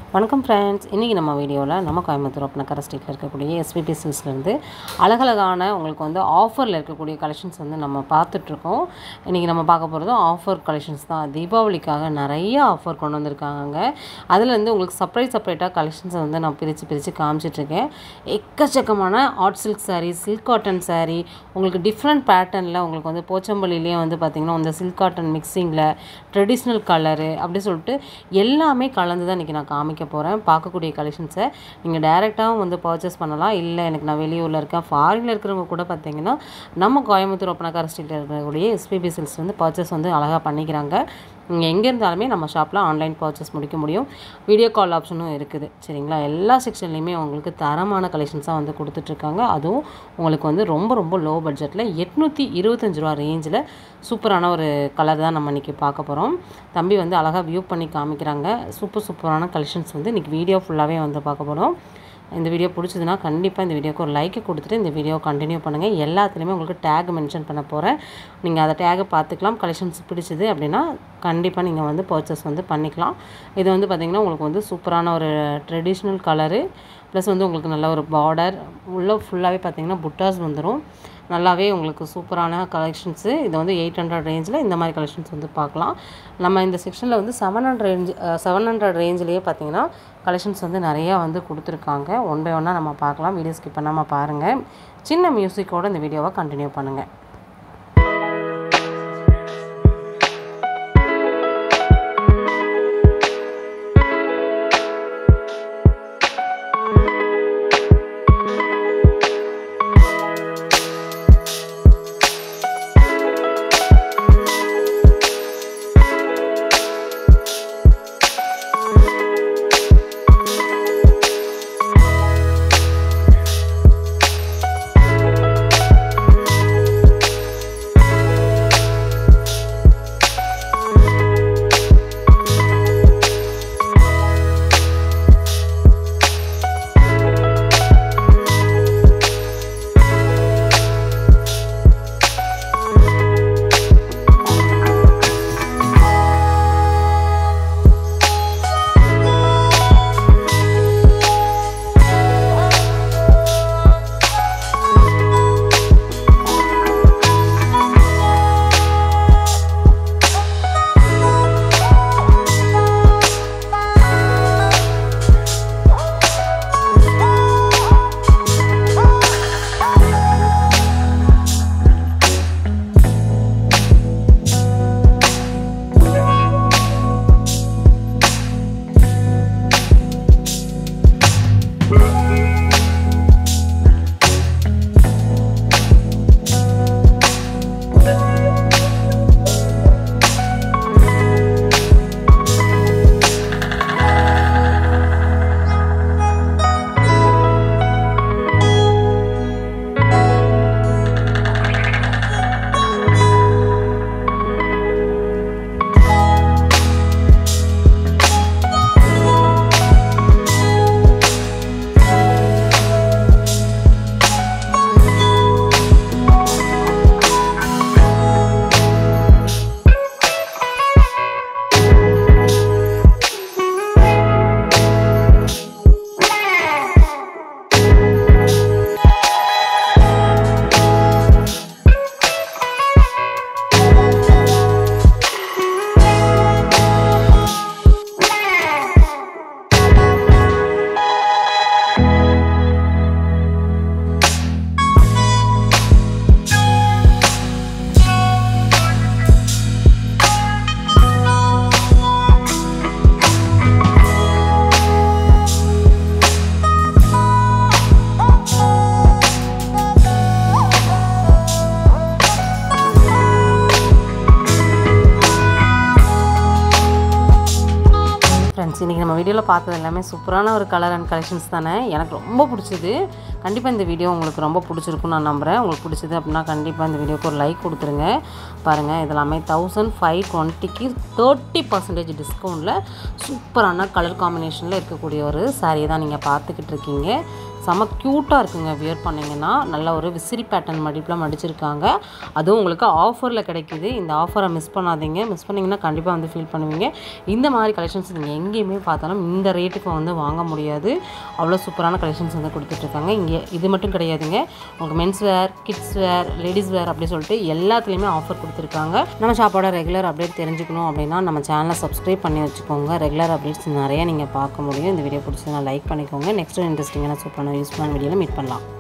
வணக்கம் ஃப்ரெண்ட்ஸ் இன்றைக்கி நம்ம வீடியோவில் நம்ம கோயம்புத்தூர் அப்பனக்கர ஸ்ட்ரீட்டில் இருக்கக்கூடிய எஸ்பிபி சில்ஸ்லேருந்து அழகழகான உங்களுக்கு வந்து ஆஃபரில் இருக்கக்கூடிய கலெக்ஷன்ஸ் வந்து நம்ம பார்த்துட்ருக்கோம் இன்றைக்கி நம்ம பார்க்க போகிறதும் ஆஃபர் கலெக்ஷன்ஸ் தான் தீபாவளிக்காக நிறைய ஆஃபர் கொண்டு வந்திருக்காங்க அதுலேருந்து உங்களுக்கு செப்பரேட் செப்பரேட்டாக கலெக்ஷன்ஸை வந்து நான் பிரித்து பிரித்து காமிச்சிட்ருக்கேன் எக்கச்சக்கமான art silk saree silk cotton saree உங்களுக்கு டிஃப்ரெண்ட் பேட்டர்னில் உங்களுக்கு வந்து போச்சம்பள்ளிலேயே வந்து பார்த்திங்கன்னா இந்த சில்க் காட்டன் மிக்சிங்கில் ட்ரெடிஷ்னல் கலரு அப்படி சொல்லிட்டு எல்லாமே கலந்து தான் இன்றைக்கி நான் காமிக்க போகிறேன் பார்க்கக்கூடிய கலெக்ஷன்ஸை நீங்கள் டைரெக்டாகவும் வந்து பர்ச்சேஸ் பண்ணலாம் இல்லை எனக்கு நான் வெளியூரில் இருக்கேன் ஃபாரினில் இருக்கிறவங்க கூட பார்த்தீங்கன்னா நம்ம கோயம்புத்தூர் ஒப்பனக்கார ஸ்ட்ரீட்டில் இருக்கக்கூடிய எஸ்பிபி சில்ஸ் வந்து பர்ச்சேஸ் வந்து அழகாக பண்ணிக்கிறாங்க நீங்கள் எங்கே இருந்தாலுமே நம்ம ஷாப்பில் ஆன்லைன் பர்ச்சேஸ் முடிக்க முடியும் வீடியோ கால் ஆப்ஷனும் இருக்குது சரிங்களா எல்லா செக்ஷன்லேயுமே உங்களுக்கு தரமான கலெக்ஷன்ஸாக வந்து கொடுத்துட்ருக்காங்க அதுவும் உங்களுக்கு வந்து ரொம்ப ரொம்ப லோ பட்ஜெட்டில் எட்நூற்றி இருபத்தஞ்சி ரூபா ரேஞ்சில் சூப்பரான ஒரு கலர் தான் நம்ம இன்றைக்கி பார்க்க போகிறோம் தம்பி வந்து அழகாக வியூ பண்ணி காமிக்கிறாங்க சூப்பர் சூப்பரான கலெக்ஷன்ஸ் வந்து இன்றைக்கி வீடியோ ஃபுல்லாகவே வந்து பார்க்க போகிறோம் இந்த வீடியோ பிடிச்சதுன்னா கண்டிப்பாக இந்த வீடியோக்கு ஒரு லைக்கை கொடுத்துட்டு இந்த வீடியோ கண்டினியூ பண்ணுங்கள் எல்லாத்துலேயுமே உங்களுக்கு டேக் மென்ஷன் பண்ண போகிறேன் நீங்கள் அதை டேகை பார்த்துக்கலாம் கலெக்ஷன்ஸ் பிடிச்சது அப்படின்னா கண்டிப்பாக நீங்கள் வந்து பர்ச்சேஸ் வந்து பண்ணிக்கலாம் இது வந்து பார்த்திங்கன்னா உங்களுக்கு வந்து சூப்பரான ஒரு ட்ரெடிஷ்னல் கலரு ப்ளஸ் வந்து உங்களுக்கு நல்ல ஒரு பார்டர் உள்ள ஃபுல்லாகவே பார்த்தீங்கன்னா புட்டாஸ் வந்துடும் நல்லாவே உங்களுக்கு சூப்பரான கலெக்ஷன்ஸு இது வந்து எயிட் ஹண்ட்ரட் ரேஞ்சில் இந்த மாதிரி கலெக்ஷன்ஸ் வந்து பார்க்கலாம் நம்ம இந்த செக்ஷனில் வந்து seven hundred range seven hundred ரேஞ்சிலேயே பார்த்தீங்கன்னா கலெக்ஷன்ஸ் வந்து நிறையா வந்து கொடுத்துருக்காங்க ஒன் பை ஒன்னாக நம்ம பார்க்கலாம் வீடியோ ஸ்கிப் பண்ணாமல் பாருங்கள் சின்ன மியூசிக்கோடு இந்த வீடியோவை கண்டினியூ பண்ணுங்கள் ஃப்ரெண்ட்ஸ் இன்றைக்கி நம்ம வீடியோவில் பார்த்தது எல்லாமே சூப்பரான ஒரு கலர் அண்ட் கலெக்ஷன்ஸ் தானே எனக்கு ரொம்ப பிடிச்சது கண்டிப்பாக இந்த வீடியோ உங்களுக்கு ரொம்ப பிடிச்சிருக்குன்னு நான் நம்புகிறேன் உங்களுக்கு பிடிச்சது அப்படின்னா கண்டிப்பாக இந்த வீடியோக்கு ஒரு லைக் கொடுத்துருங்க பாருங்கள் இதெல்லாமே தௌசண்ட் ஃபைவ் டுவெண்ட்டிக்கு தேர்ட்டி பர்சன்டேஜ் டிஸ்கவுண்ட்டில் சூப்பரான கலர் காம்பினேஷனில் இருக்கக்கூடிய ஒரு சாரியை தான் நீங்கள் பார்த்துக்கிட்டு இருக்கீங்க செம க்யூட்டாக இருக்குங்க வியர் பண்ணிங்கன்னா நல்ல ஒரு விசிறி பேட்டர்ன் மடிப்பில் மடிச்சிருக்காங்க அதுவும் உங்களுக்கு ஆஃபரில் கிடைக்குது இந்த ஆஃபரை மிஸ் பண்ணாதீங்க மிஸ் பண்ணிங்கன்னா கண்டிப்பாக வந்து ஃபீல் பண்ணுவீங்க இந்த மாதிரி கலெக்ஷன்ஸ் நீங்கள் எங்கேயுமே பார்த்தாலும் இந்த ரேட்டுக்கு வந்து வாங்க முடியாது அவ்வளோ சூப்பரான கலெக்ஷன்ஸ் வந்து கொடுத்துட்ருக்காங்க இங்கே இது மட்டும் கிடையாதுங்க உங்களுக்கு men's wear kids wear ladies wear அப்படி சொல்லிட்டு எல்லாத்துலேயுமே ஆஃபர் கொடுத்துருக்காங்க நம்ம ஷாப்போட ரெகுலர் அப்டேட் தெரிஞ்சுக்கணும் அப்படின்னா நம்ம சேனலை சப்ஸ்கிரைப் பண்ணி வச்சுக்கோங்க ரெகுலர் அப்டேட்ஸ் நிறைய நீங்கள் பார்க்க முடியும் இந்த வீடியோ பிடிச்சதுனா லைக் பண்ணிக்கோங்க நெக்ஸ்ட் இன்ட்ரெஸ்டிங்கான சூப்பரான யூஸ்ஃபுல்லான வீடியோவில் மீட் பண்ணலாம்